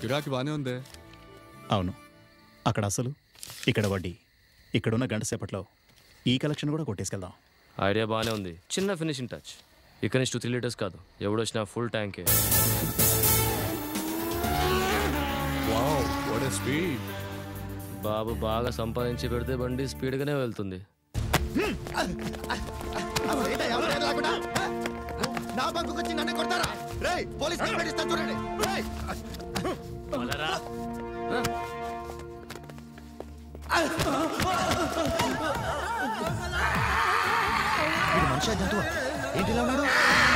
గిరాకీ బానే ఉంది అవును అక్కడ అసలు ఇక్కడ వడ్డీ ఇక్కడున్న గంట సేపట్లో ఈ కలెక్షన్ కూడా కొట్టేసుకెళ్దాం ఐడియా బాగానే ఉంది చిన్న ఫినిషింగ్ టచ్ ఇక్కడ నుంచి టూ త్రీ లీటర్స్ కాదు ఎవడొచ్చినా ఫుల్ ట్యాంకే వావ్ వాట్ స్పీడ్ బాబు బాగా సంపాదించి పెడితే బండి స్పీడ్గానే వెళ్తుంది ఏంటయ్యా, ఎవరు లేకుండా? ఆ? నా బంకుకు వచ్చి నన్ను కొడతారా రేయ్ పోలీస్ కంప్లైంట్ ఇస్తా చూడండి రేయ్ వీడు మనిషి జంతువు ఏంటి ఇలా ఉన్నాడు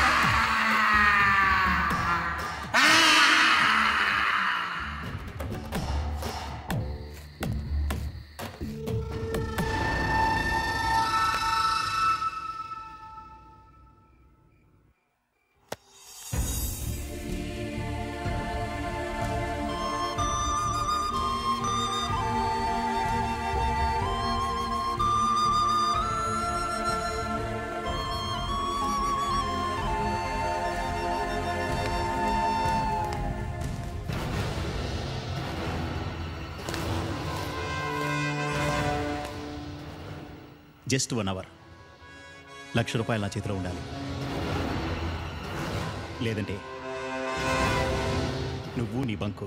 జస్ట్ వన్ అవర్ లక్ష రూపాయలు నా చేతిలో ఉండాలి లేదంటే నువ్వు నీ బంకు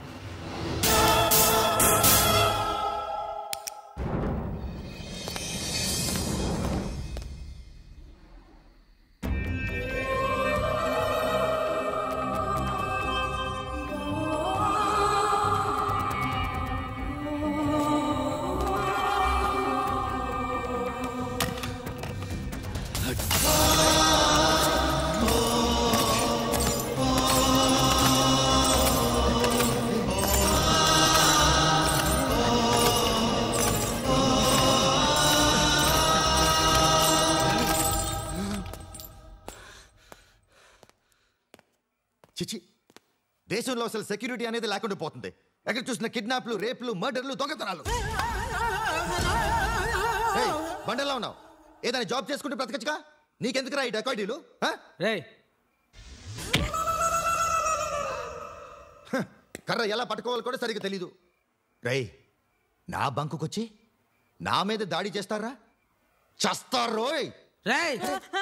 చిచి దేశంలో అసలు సెక్యూరిటీ అనేది లేకుండా పోతుంది ఎక్కడ చూసిన కిడ్నాప్లు రేపులు మర్డర్లు దొంగతనాలు ఏయ్, బండల్లో ఉన్నావు ఏదైనా జాబ్ చేసుకుంటూ బ్రతకచ్చుగా నీకెందుకురా ఈ డెకాయిటీలు రే కర్ర ఎలా పట్టుకోవాలో కూడా సరిగ్గా తెలీదు రేయ్ నా బంకుకొచ్చి నా మీద దాడి చేస్తారా చస్తారోయ్ రేయ్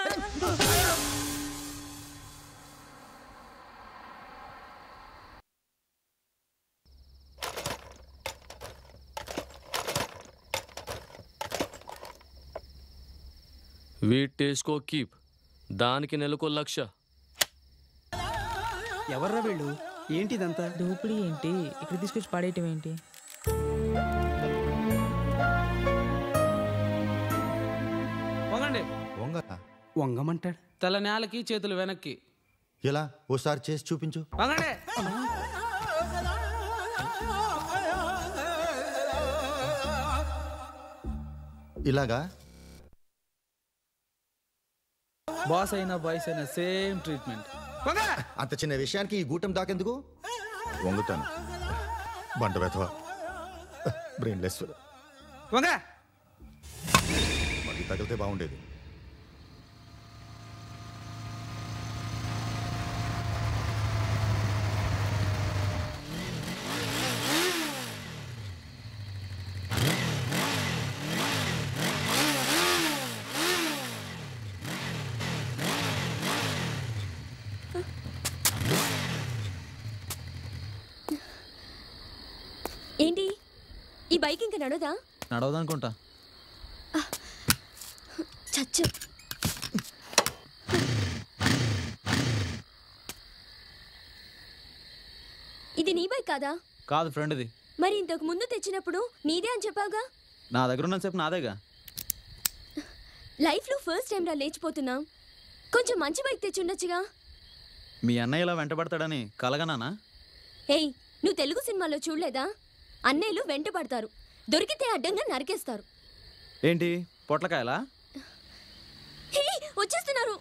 వీట్ టేస్కో కీప్ దానికి నెలకో లక్ష ఎవర్రా వీళ్ళు ఏంటి ఇదంతా దోపిడీ ఏంటి ఇక్కడ తీసుకొచ్చి పడేయటం ఏంటి వంగండి వంగ వంగమంటాడు తల నేలకి చేతులు వెనక్కి ఎలా ఓసారి చేసి చూపించు వంగండి ఇలాగా బాస్ అయినా బాయ్స్ అయినా సేమ్ ట్రీట్మెంట్ వంగ అంత చిన్న విషయానికి ఈ గూటం దాకెందుకు వంగుతాను బంట వెధవ బ్రెయిన్లెస్ వంగ మళ్ళీ తగిలితే బాగుండేది ఏంటి ఈ బైక్ ఇంకా నడవదా నడవదనుకుంటా చచ్చు ఇది నీ బైక్ కాదా కాదు ఫ్రెండ్ది మరి ఇంతకు ముందు తెచ్చినప్పుడు నీదే అని చెప్పావుగా నా దగ్గర ఉన్నంతసేపు నాదేగా లైఫ్లో ఫస్ట్ టైం రా లేచిపోతున్నావు కొంచెం మంచి బైక్ తెచ్చుండొచ్చుగా మీ అన్నయ్య ఇలా వెంటబడతాడని కలగనానా ఏయ్ నువ్వు తెలుగు సినిమాలో చూడలేదా అన్నయ్యలు వెంట పడతారు దొరికితే అడ్డంగా నరికేస్తారు ఏంటి పొట్లకాయలా హే వచ్చేస్తున్నారు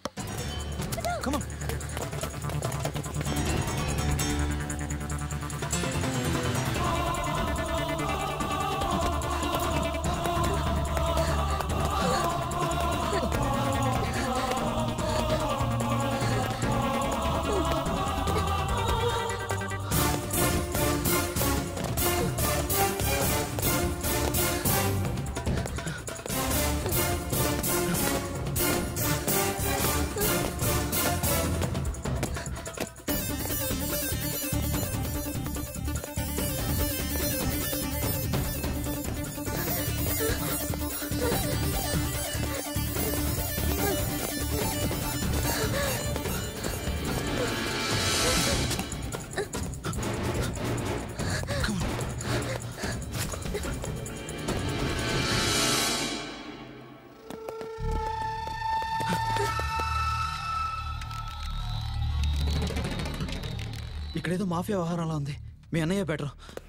ఇక్కడేదో మాఫియా వ్యవహారంలా ఉంది మీ అన్నయ్య బెటర్